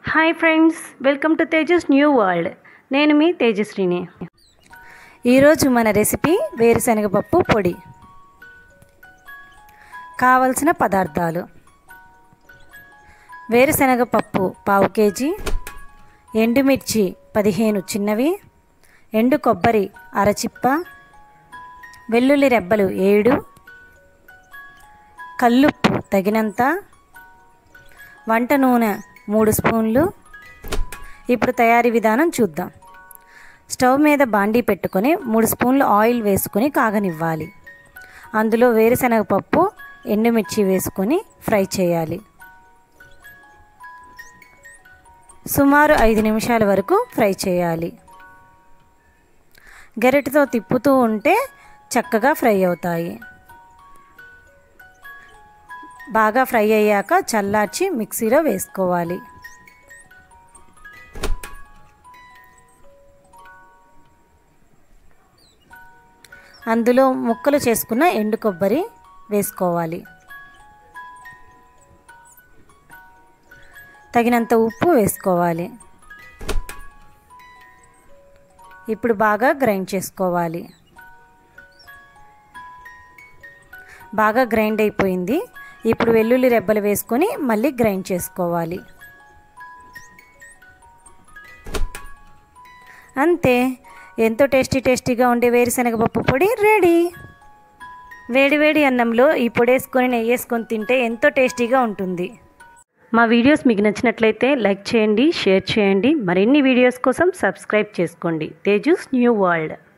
hi friends welcome to Tejas new world నేను మీ తేజశ్రీని ఈరోజు మన రెసిపీ వేరుశనగపప్పు పొడి కావలసిన పదార్థాలు వేరుశనగపప్పు పావు కేజీ ఎండుమిర్చి పదిహేను చిన్నవి ఎండు కొబ్బరి అరచిప్ప వెల్లుల్లి రెబ్బలు ఏడు కల్లుప్పు తగినంత వంట నూనె మూడు స్పూన్లు ఇప్పుడు తయారీ విధానం చూద్దాం స్టవ్ మీద బాండీ పెట్టుకొని మూడు స్పూన్లు ఆయిల్ వేసుకొని కాగనివ్వాలి అందులో వేరుశనగపప్పు ఎండుమిర్చి వేసుకొని ఫ్రై చేయాలి సుమారు ఐదు నిమిషాల వరకు ఫ్రై చేయాలి గరిటెతో తిప్పుతూ ఉంటే చక్కగా ఫ్రై అవుతాయి బాగా ఫ్రై అయ్యాక చల్లార్చి మిక్సీలో వేసుకోవాలి అందులో ముక్కలు చేసుకున్న ఎండు కొబ్బరి వేసుకోవాలి తగినంత ఉప్పు వేసుకోవాలి ఇప్పుడు బాగా గ్రైండ్ చేసుకోవాలి బాగా గ్రైండ్ అయిపోయింది ఇప్పుడు వెల్లుల్లి రెబ్బలు వేసుకొని మళ్ళీ గ్రైండ్ చేసుకోవాలి అంతే ఎంతో టేస్టీ టేస్టీగా ఉండే వేరుశనగపప్పు పొడి రెడీ వేడి వేడి అన్నంలో ఈ పొడి వేసుకొని నెయ్యి వేసుకొని తింటే ఎంతో టేస్టీగా ఉంటుంది మా వీడియోస్ మీకు నచ్చినట్లయితే లైక్ చేయండి షేర్ చేయండి మరిన్ని వీడియోస్ కోసం సబ్స్క్రైబ్ చేసుకోండి తేజస్ న్యూ వరల్డ్